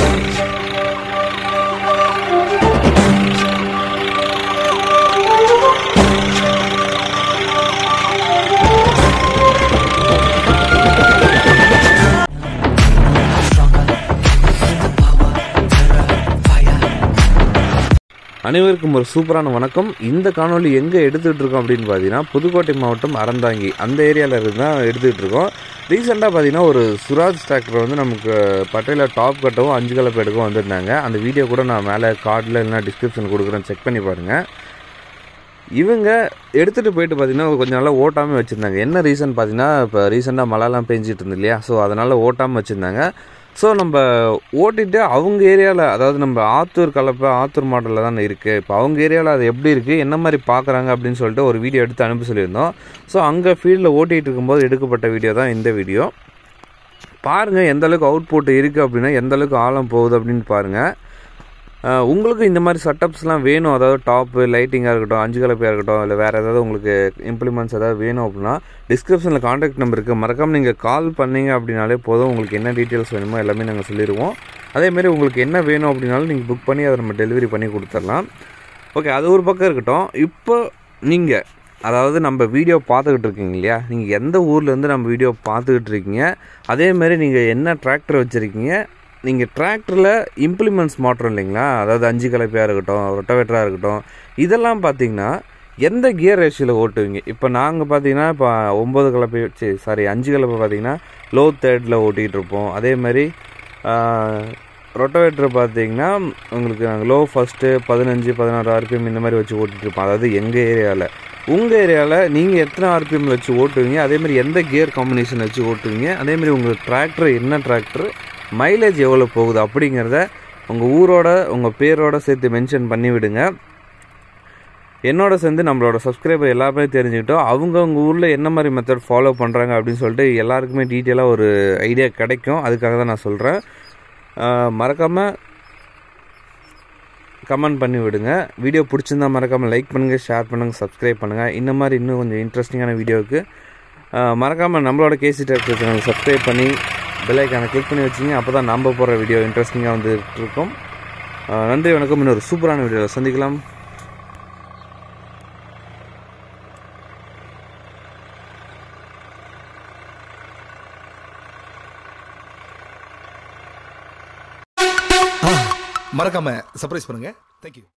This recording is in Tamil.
அனைவருக்கும் ஒரு சூப்பரான வணக்கம் இந்த காணொளி எங்கே எடுத்துகிட்டு இருக்கோம் அப்படின்னு பார்த்தீங்கன்னா புதுக்கோட்டை மாவட்டம் அறந்தாங்கி அந்த ஏரியாவில் இருந்து தான் எடுத்துகிட்டு இருக்கோம் ரீசெண்டாக பார்த்தீங்கன்னா ஒரு சுராஜ் டிராக்டர் வந்து நமக்கு பட்டையில் டாப் கட்டவும் அஞ்சு கலப்பு எடுக்கவும் வந்திருந்தாங்க அந்த வீடியோ கூட நான் மேலே கார்டில் இல்லைனா டிஸ்கிரிப்ஷன் கொடுக்குறேன் செக் பண்ணி பாருங்கள் இவங்க எடுத்துகிட்டு போயிட்டு பார்த்தீங்கன்னா கொஞ்சம் நாளாக ஓட்டாமல் வச்சுருந்தாங்க என்ன ரீசன் பார்த்தீங்கன்னா இப்போ ரீசெண்டாக மழைலாம் பெஞ்சிட்டு இருந்து இல்லையா ஸோ அதனால் ஓட்டாமல் வச்சுருந்தாங்க ஸோ நம்ம ஓட்டிட்டு அவங்க ஏரியாவில் அதாவது நம்ம ஆத்தூர் கலப்பை ஆத்தூர் மாடலில் தான் இருக்குது இப்போ அவங்க ஏரியாவில் அது எப்படி இருக்குது என்ன மாதிரி பார்க்குறாங்க அப்படின்னு சொல்லிட்டு ஒரு வீடியோ எடுத்து அனுப்பி சொல்லியிருந்தோம் ஸோ அங்கே ஃபீல்டில் ஓட்டிகிட்டு இருக்கும்போது எடுக்கப்பட்ட வீடியோ தான் இந்த வீடியோ பாருங்கள் எந்த அளவுக்கு அவுட்புட் இருக்குது அப்படின்னா எந்த அளவுக்கு ஆழம் போகுது அப்படின்னு பாருங்கள் அஹ் உங்களுக்கு இந்த மாதிரி செட்டப்ஸ்லாம் வேணும் அதாவது டாப்பு லைட்டிங்காக இருக்கட்டும் அஞ்சு கலப்பையாக இருக்கட்டும் இல்லை வேறு ஏதாவது உங்களுக்கு இம்ப்ளிமெண்ட்ஸ் ஏதாவது வேணும் அப்படின்னா டிஸ்கிரிப்ஷனில் காண்டாக்ட் நம்பர் இருக்குது மறக்காமல் நீங்கள் கால் பண்ணீங்க அப்படின்னாலே போதும் உங்களுக்கு என்ன டீட்டெயில்ஸ் வேணுமோ எல்லாமே நாங்கள் சொல்லிடுவோம் அதேமாரி உங்களுக்கு என்ன வேணும் அப்படின்னாலும் நீங்கள் புக் பண்ணி அதை நம்ம டெலிவரி பண்ணி கொடுத்துடலாம் ஓகே அது ஒரு பக்கம் இருக்கட்டும் இப்போ நீங்கள் அதாவது நம்ம வீடியோ பார்த்துக்கிட்டு இருக்கீங்க இல்லையா நீங்கள் எந்த ஊர்லேருந்து நம்ம வீடியோ பார்த்துக்கிட்டு இருக்கீங்க அதேமாரி நீங்கள் என்ன டிராக்டர் வச்சுருக்கீங்க நீங்கள் டிராக்டரில் இம்ப்ளிமெண்ட்ஸ் மாற்றம் இல்லைங்களா அதாவது அஞ்சு கலப்பையாக இருக்கட்டும் ரொட்டவேட்டராக இருக்கட்டும் இதெல்லாம் பார்த்தீங்கன்னா எந்த கியர் ரேஷியோவில் ஓட்டுவீங்க இப்போ நாங்கள் பார்த்தீங்கன்னா இப்போ ஒம்பது கலப்பை சரி சாரி அஞ்சு கலப்பை பார்த்தீங்கன்னா லோ தேர்டில் ஓட்டிகிட்டு இருப்போம் அதே மாதிரி ரொட்டவேட்டர் பார்த்தீங்கன்னா உங்களுக்கு நாங்கள் லோ ஃபஸ்ட்டு பதினஞ்சு பதினாறு ஆர்பிஎம் இந்த மாதிரி வச்சு ஓட்டிகிட்டு இருப்போம் அதாவது எங்கள் ஏரியாவில் உங்கள் ஏரியாவில் நீங்கள் எத்தனை ஆர்பிஎம் வச்சு ஓட்டுவீங்க அதேமாதிரி எந்த கியர் காம்பினேஷன் வச்சு ஓட்டுவீங்க அதேமாதிரி உங்கள் டிராக்டர் என்ன டிராக்டர் மைலேஜ் எவ்வளோ போகுது அப்படிங்கிறத உங்கள் ஊரோட உங்கள் பேரோட சேர்த்து மென்ஷன் பண்ணி விடுங்க என்னோட சேர்ந்து நம்மளோட சப்ஸ்கிரைபர் எல்லாருமே தெரிஞ்சுக்கிட்டோம் அவங்க உங்கள் ஊரில் என்ன மாதிரி மெத்தட் ஃபாலோ பண்ணுறாங்க அப்படின்னு சொல்லிட்டு எல்லாருக்குமே டீட்டெயிலாக ஒரு ஐடியா கிடைக்கும் அதுக்காக தான் நான் சொல்கிறேன் மறக்காமல் கமெண்ட் பண்ணி விடுங்க வீடியோ பிடிச்சிருந்தா மறக்காமல் லைக் பண்ணுங்கள் ஷேர் பண்ணுங்கள் சப்ஸ்கிரைப் பண்ணுங்கள் இந்த மாதிரி இன்னும் கொஞ்சம் இன்ட்ரெஸ்டிங்கான வீடியோவுக்கு மறக்காமல் நம்மளோட கேசி டிராக்டர் சேனல் சப்ஸ்கிரைப் பண்ணி பெல்லைக்கான கிளிக் பண்ணி வச்சிங்க அப்போ தான் நம்ம போடுற வீடியோ இன்ட்ரெஸ்டிங்காக வந்துட்டு இருக்கும் அஹ் நன்றி வணக்கம் இன்னொரு சூப்பரான வீடியோவில் சந்திக்கலாம் மறக்காம சர்ப்ரைஸ் பண்ணுங்க தேங்க்யூ